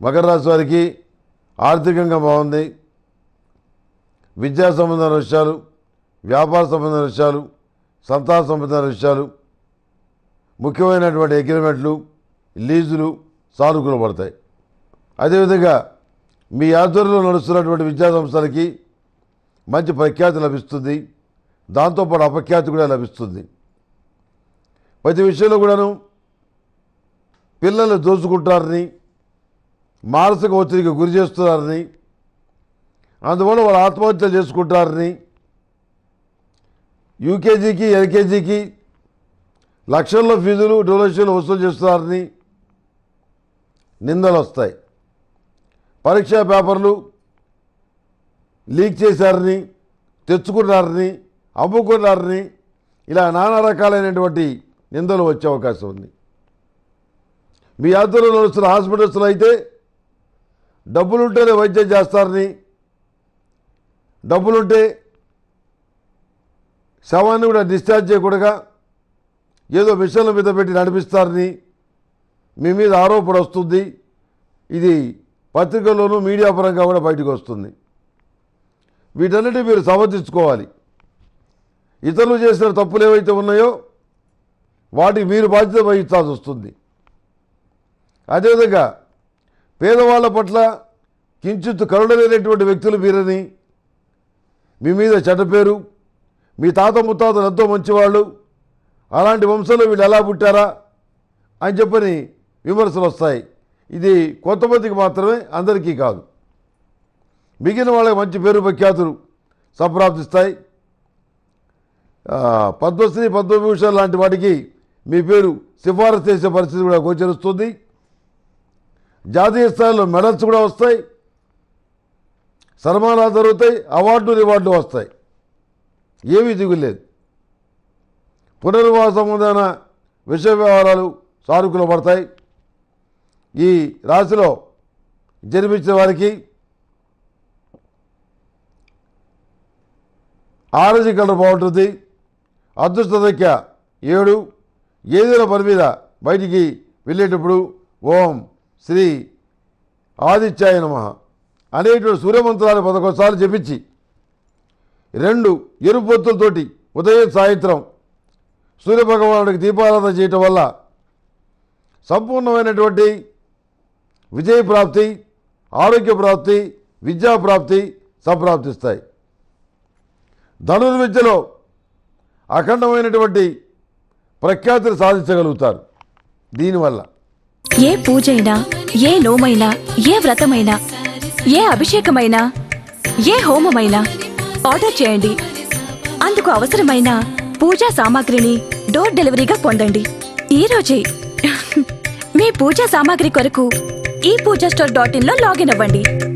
మకర రాశి వారికి ఆర్థికంగా బాగుంది విద్యా సంబంధమైన విషయాలు వ్యాపార సంబంధమైన విషయాలు సంతాన సంబంధమైన విషయాలు ముఖ్యమైనటువంటి అగ్రిమెంట్లు లీజులు సానుకూల పడతాయి అదేవిధంగా మీ ఆధ్వర్యంలో నడుస్తున్నటువంటి విద్యా సంస్థలకి మంచి ప్రఖ్యాతి లభిస్తుంది దాంతోపాటు అపఖ్యాతి కూడా లభిస్తుంది ప్రతి విషయంలో కూడాను పిల్లలు దోచుకుంటారని మానసిక ఒత్తిడికి గురి చేస్తున్నారని అందువల్ల వాళ్ళు ఆత్మహత్యలు చేసుకుంటారని యూకేజీకి ఎల్కేజీకి లక్షల్లో ఫీజులు డొనేషన్లు వసూలు చేస్తున్నారని నిందలు వస్తాయి పరీక్షా పేపర్లు లీక్ చేశారని తెచ్చుకున్నారని అమ్ముకున్నారని ఇలా నానా రకాలైనటువంటి నిందలు వచ్చే అవకాశం ఉంది మీ ఆధ్వర్యంలో నడుస్తున్న హాస్పిటల్స్లో అయితే డబ్బులుంటేనే వైద్యం చేస్తారని డబ్బులుంటే శవాన్ని కూడా డిశ్చార్జ్ చేయకూడగా ఏదో మిషన్ల మీద పెట్టి నడిపిస్తారని మీ మీద ఆరోపణ వస్తుంది ఇది పత్రికల్లోనూ మీడియా పరంగా కూడా బయటకు వస్తుంది వీటన్నిటి మీరు సమర్థించుకోవాలి ఇతరులు చేసిన తప్పులు ఏవైతే ఉన్నాయో వాటికి మీరు బాధ్యత వహించాల్సి వస్తుంది అదేవిధంగా పేదవాళ్ళ పట్ల కించిత్ కరుణ లేనటువంటి వ్యక్తులు మీరని మీ మీద చెడ్డ పేరు మీ తాత ముత్తాతలు ఎంతో మంచివాళ్ళు అలాంటి వంశంలో వీళ్ళు ఎలా పుట్టారా అని చెప్పని విమర్శలు వస్తాయి ఇది కొంతమందికి మాత్రమే అందరికీ కాదు మిగిలిన వాళ్ళకి మంచి పేరు ప్రఖ్యాతులు సంప్రాప్తిస్తాయి ఆ, పద్మశ్రీ పద్మభూషణ్ లాంటి వాటికి మీ పేరు సిఫారసు చేసే పరిస్థితి కూడా గోచరిస్తుంది జాతీయ స్థాయిలో మెడల్స్ కూడా వస్తాయి సన్మానాలు జరుగుతాయి అవార్డు రివార్డులు వస్తాయి ఏమీ దిగులేదు పునర్వాస సంబంధమైన విషయ వ్యవహారాలు సానుకూల పడతాయి ఈ రాశిలో జన్మించిన వారికి ఆరెంజ్ కలర్ బాగుంటుంది అదృష్ట సంఖ్య ఏడు ఏదైనా పని మీద బయటికి వెళ్ళేటప్పుడు ఓం శ్రీ ఆదిత్యాయ నమ అనేటువంటి సూర్యమంత్రాలు పదకొండుసార్లు జపించి రెండు ఎరుపొత్తులతోటి ఉదయం సాయంత్రం సూర్యభగవానుడికి దీపారాధన చేయటం వల్ల సంపూర్ణమైనటువంటి విజయ ప్రాప్తి ఆరోగ్య ప్రాప్తి విద్యా ప్రాప్తి సంప్రాప్తిస్తాయి ధనుర్విద్యలో అఖండమైనటువంటి ప్రఖ్యాతిని సాధించగలుగుతారు దీనివల్ల ఏ పూజైనా ఏ నోమైనా ఏ వ్రతమైనా ఏ అభిషేకమైనా ఏ హోమమైనా ఆర్డర్ చేయండి అందుకు అవసరమైన పూజా సామాగ్రిని డోర్ డెలివరీగా పొందండి ఈ రోజే మీ పూజా సామాగ్రి కొరకు ఈ పూజా స్టోర్ డాట్ ఇన్ లో లాగిన్ అవ్వండి